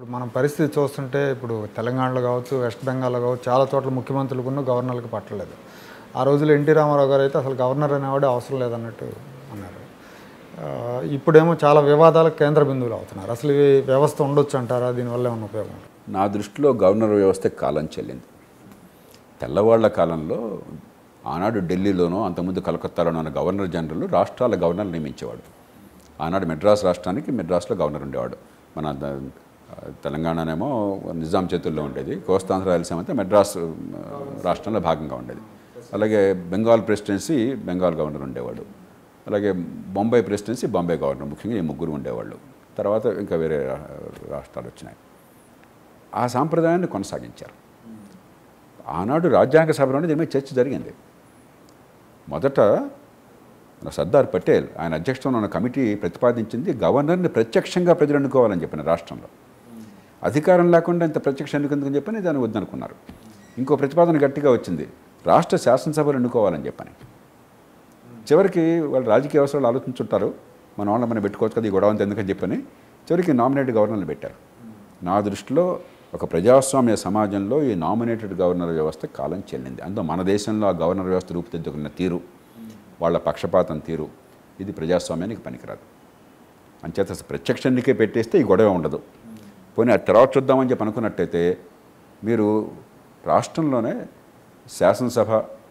మనం పరిస్థితి చూస్తుంటే ఇప్పుడు తెలంగాణలో కావచ్చు వెస్ట్ బెంగాల్లో కావచ్చు చాలా చోట్ల ముఖ్యమంత్రులకు ఉన్న గవర్నర్లకు పట్టలేదు ఆ రోజుల్లో ఎన్టీ రామారావు గారు అయితే అసలు గవర్నర్ అనేవాడే అవసరం లేదన్నట్టు అన్నారు ఆ, ఇప్పుడేమో చాలా వివాదాలకు కేంద్ర బిందువులు అవుతున్నారు అసలు ఈ వ్యవస్థ ఉండొచ్చు అంటారా దీనివల్ల ఏమైనా ఉపయోగం నా దృష్టిలో గవర్నర్ వ్యవస్థ కాలం చెల్లింది తెల్లవాళ్ల కాలంలో ఆనాడు ఢిల్లీలోనో అంతకుముందు కలకత్తాలోనో ఉన్న గవర్నర్ జనరల్ రాష్ట్రాల గవర్నర్ నియమించేవాడు ఆనాడు మెడ్రాస్ రాష్ట్రానికి మెడ్రాస్లో గవర్నర్ ఉండేవాడు మన ద- తెలంగాణనేమో నిజాం చేతుల్లో ఉండేది కోస్తాంధ్ర రాయలసీమ అయితే మెడ్రాస్ ఆ, రాష్ట్రంలో భాగంగా ఉండేది అలాగే బెంగాల్ ప్రెసిడెన్సీ బెంగాల్ గవర్నర్ ఉండేవాడు అలాగే బొంబాయి ప్రెసిడెన్సీ బాంబే గవర్నర్ ముఖ్యంగా ఈ ముగ్గురు ఉండేవాళ్ళు తర్వాత ఇంకా వేరే రా- రాష్ట్రాలు వచ్చినాయి ఆ సాంప్రదాయాన్ని కొనసాగించారు ఆనాడు రాజ్యాంగ సభలోనే దీని మీద చర్చ జరిగింది మొదట మన సర్దార్ పటేల్ ఆయన అధ్యక్షతన ఉన్న కమిటీ ప్రతిపాదించింది గవర్నర్ని ప్రత్యక్షంగా ప్రజలు ఎన్నుకోవాలని చెప్పిన రాష్ట్రంలో అధికారం లేకుండా ఇంత ప్రత్యక్ష ఎన్నుకుందని చెప్పని దాన్ని వద్దనుకున్నారు ఇంకో ప్రతిపాదన గట్టిగా వచ్చింది రాష్ట్ర శాసనసభలు ఎన్నుకోవాలని చెప్పని చివరికి వాళ్ళు రాజకీయ అవసరాలు ఆలోచించుంటారు మన వాళ్ళని మనం పెట్టుకోవచ్చు కదా ఈ గొడవ అంతా ఎందుకని చెప్పని చివరికి నామినేట్ గవర్నర్లు పెట్టారు నా దృష్టిలో ఒక ప్రజాస్వామ్య సమాజంలో ఈ నామినేటెడ్ గవర్నర్ వ్యవస్థ కాలం చెల్లింది అందులో మన దేశంలో ఆ గవర్నర్ వ్యవస్థ రూపుదిద్దుకున్న తీరు వాళ్ళ పక్షపాతం తీరు ఇది ప్రజాస్వామ్యానికి పనికిరాదు అంచేత అసలు ప్రత్యక్ష ఎన్నికే పెట్టేస్తే ఈ గొడవ ఉండదు పోనీ ఆ తర్వాత చూద్దామని చెప్పి అనుకున్నట్టయితే మీరు రాష్ట్రంలోనే శాసనసభ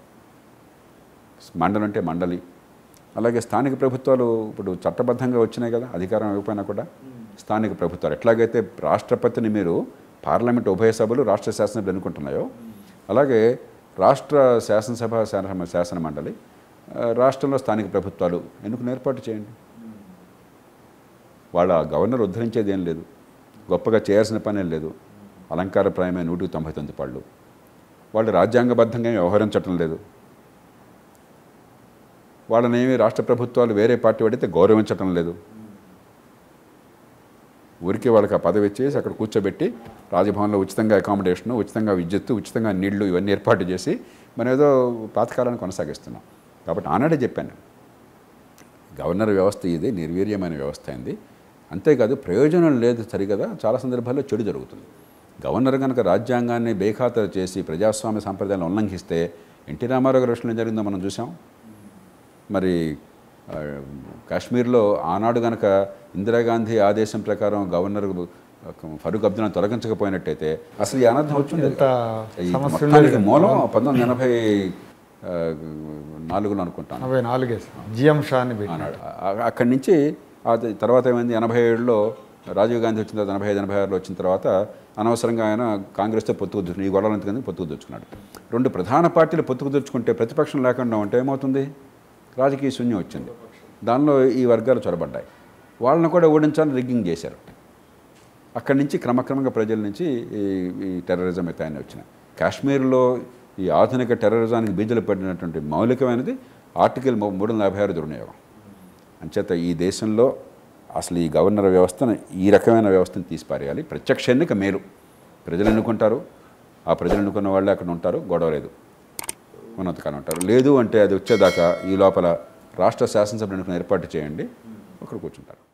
మండలి అంటే మండలి అలాగే స్థానిక ప్రభుత్వాలు ఇప్పుడు చట్టబద్ధంగా వచ్చినాయి కదా అధికారం ఇవ్వకపోయినా కూడా స్థానిక ప్రభుత్వాలు ఎట్లాగైతే రాష్ట్రపతిని మీరు పార్లమెంట్ ఉభయ సభలు రాష్ట్ర శాసనసభలు ఎన్నుకుంటున్నాయో అలాగే రాష్ట్ర శాసనసభ శాసన శాసన మండలి ఆ, రాష్ట్రంలో స్థానిక ప్రభుత్వాలు ఎన్నుకుని ఏర్పాటు చేయండి వాళ్ళ గవర్నర్ ఉద్ధరించేది ఏం లేదు గొప్పగా చేయాల్సిన పని ఏం లేదు అలంకారప్రాయమైన నూటికి తొంభై తొమ్మిది పళ్ళు వాళ్ళు రాజ్యాంగబద్ధంగా ఏమీ వ్యవహరించటం లేదు వాళ్ళనేమి రాష్ట్ర ప్రభుత్వాలు వేరే పార్టీ వాడితే గౌరవించటం లేదు ఊరికే వాళ్ళకి ఆ పదవి ఇచ్చేసి అక్కడ కూర్చోబెట్టి రాజభవన్లో ఉచితంగా అకామిడేషన్ ఉచితంగా విద్యుత్తు ఉచితంగా నీళ్లు ఇవన్నీ ఏర్పాటు చేసి మనం ఏదో పాతకాలాన్ని కొనసాగిస్తున్నాం కాబట్టి ఆనాడే చెప్పాను గవర్నర్ వ్యవస్థ ఇది నిర్వీర్యమైన వ్యవస్థ అయింది అంతేకాదు ప్రయోజనం లేదు సరిగదా చాలా సందర్భాల్లో చెడు జరుగుతుంది గవర్నర్ కనుక రాజ్యాంగాన్ని బేఖాతరు చేసి ప్రజాస్వామ్య సాంప్రదాయాలను ఉల్లంఘిస్తే ఎన్టీ రామారావు గారి విషయంలో ఏం జరిగిందో మనం చూసాం మరి ఆ, కాశ్మీర్లో ఆనాడు గనక ఇందిరాగాంధీ ఆదేశం ప్రకారం గవర్నర్ ఫరూక్ అబ్దుల్లా తొలగించకపోయినట్టయితే అసలు ఈ అనర్థం వచ్చింది ఎంత ఈ సమస్య మొత్తానికి మూలం పంతొమ్మిది ఎనభై ఆ, నాలుగులో అనుకుంటాను నలభై నాలుగే జిఎం షాని పెట్టి అన్నాడు ఆ- అక్కడి నుంచి ఆ తర్వాత ఏమైంది ఎనభై ఏడులో రాజీవ్ గాంధీ వచ్చిన తర్వాత ఎనభై ఐదు ఎనభై ఆరులో వచ్చిన తర్వాత అనవసరంగా ఆయన కాంగ్రెస్తో పొత్తుకు తెచ్చుకుని ఈ గొడవలు ఎందుకని పొత్తుకు తెచ్చుకున్నాడు రెండు ప్రధాన పార్టీలు పొత్తుకు తెచ్చుకుంటే ప్రతిపక్షం లేకుండా ఉంటే ఏమవుతుంది రాజకీయ శూన్యం వచ్చింది దానిలో ఈ వర్గాలు చొరబడ్డాయి వాళ్ళని కూడా ఓడించాలని రిగ్గింగ్ చేశారు అక్కడి నుంచి క్రమక్రమంగా ప్రజల నుంచి ఈ ఈ టెర్రరిజం ఎత్తాయని వచ్చినాయి కాశ్మీర్లో ఈ ఆధునిక టెర్రరిజానికి బీజలు పడినటువంటి మౌలికమైనది ఆర్టికల్ మూ- మూడు వందల యాభై ఆరు దుర్వినియోగం అంచేత ఈ దేశంలో అసలు ఈ గవర్నర్ వ్యవస్థను ఈ రకమైన వ్యవస్థను తీసిపారేయాలి ప్రత్యక్ష ఎన్నిక మేలు ప్రజలు ఎన్నుకుంటారు ఆ ప్రజలు ఎన్నుకున్న వాళ్ళే అక్కడ ఉంటారు గొడవ లేదు ఉన్నతకాలం ఉంటారు లేదు అంటే అది వచ్చేదాకా ఈ లోపల రాష్ట్ర శాసనసభ ఎన్నికలను ఏర్పాటు చేయండి ఒకరు కూర్చుంటారు